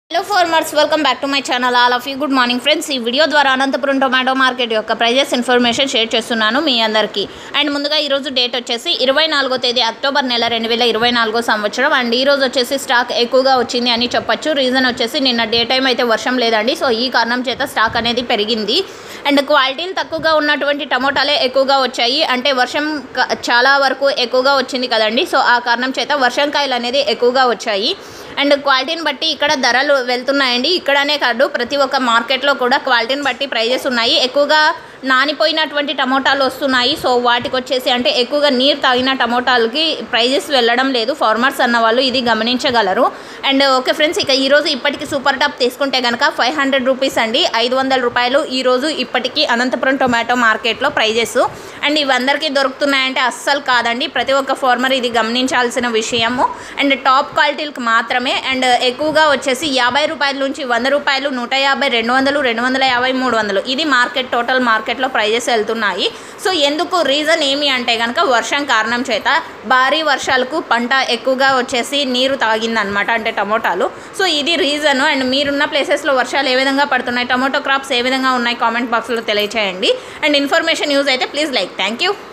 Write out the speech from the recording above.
hello farmers welcome back to my channel all of you good morning friends ఈ video ద్వారా Anantapur tomato market యొక్క prices information share చేస్తున్నాను మీ అందరికీ and ముందుగా ఈరోజు డేట్ వచ్చేసి ఇరవై నాలుగో తేదీ అక్టోబర్ నెల రెండు వేల ఇరవై నాలుగో సంవత్సరం అండ్ ఈ రోజు వచ్చేసి స్టాక్ ఎక్కువగా వచ్చింది అని చెప్పొచ్చు రీజన్ వచ్చేసి నిన్న డే టైం అయితే వర్షం లేదండి సో ఈ కారణం చేత స్టాక్ అనేది పెరిగింది అండ్ క్వాలిటీలు తక్కువగా ఉన్నటువంటి టమోటాలే ఎక్కువగా వచ్చాయి అంటే వర్షం క- చాలా వరకు ఎక్కువగా వచ్చింది కదండి సో ఆ కారణం చేత వర్షంకాయలు అనేది ఎక్కువగా వచ్చాయి అండ్ క్వాలిటీని బట్టి ఇక్కడ ధరలు వెళ్తున్నాయండి ఇక్కడనే కాదు ప్రతి ఒక్క మార్కెట్లో కూడా క్వాలిటీని బట్టి ప్రైజెస్ ఉన్నాయి ఎక్కువగా నానిపోయినటువంటి టమోటాలు వస్తున్నాయి సో వాటికి వచ్చేసి అంటే ఎక్కువగా నీరు తాగిన టమోటాలకి ప్రైజెస్ వెళ్ళడం లేదు ఫార్మర్స్ అన్న వాళ్ళు ఇది గమనించగలరు అండ్ ఓకే ఫ్రెండ్స్ ఇక ఈరోజు ఇప్పటికి సూపర్ టాప్ తీసుకుంటే కనుక ఫైవ్ హండ్రెడ్ రూపీస్ అండి ఐదు వందల రూపాయలు ఈరోజు ఇప్పటికీ అనంతపురం టొమాటో మార్కెట్లో ప్రైజెస్ అండ్ ఇవి అందరికీ దొరుకుతున్నాయంటే అస్సలు కాదండి ప్రతి ఒక్క ఫార్మర్ ఇది గమనించాల్సిన విషయము అండ్ టాప్ క్వాలిటీలకు మాత్రమే అండ్ ఎక్కువగా వచ్చేసి యాభై రూపాయల నుంచి వంద రూపాయలు నూట యాభై రెండు వందలు రెండు వందల యాభై మూడు వందలు ఇది మార్కెట్ టోటల్ మార్కెట్లో ప్రైజెస్ వెళ్తున్నాయి సో ఎందుకు రీజన్ ఏమి అంటే కనుక వర్షం కారణం చేత భారీ వర్షాలకు పంట ఎక్కువగా వచ్చేసి నీరు తాగిందనమాట అంటే టమోటాలు సో ఇది రీజన్ అండ్ మీరున్న ప్లేసెస్లో వర్షాలు ఏ విధంగా పడుతున్నాయి టమోటో క్రాప్స్ ఏ విధంగా ఉన్నాయి కామెంట్ బాక్స్లో తెలియచేయండి అండ్ ఇన్ఫర్మేషన్ యూజ్ అయితే ప్లీజ్ లైక్ థ్యాంక్ యూ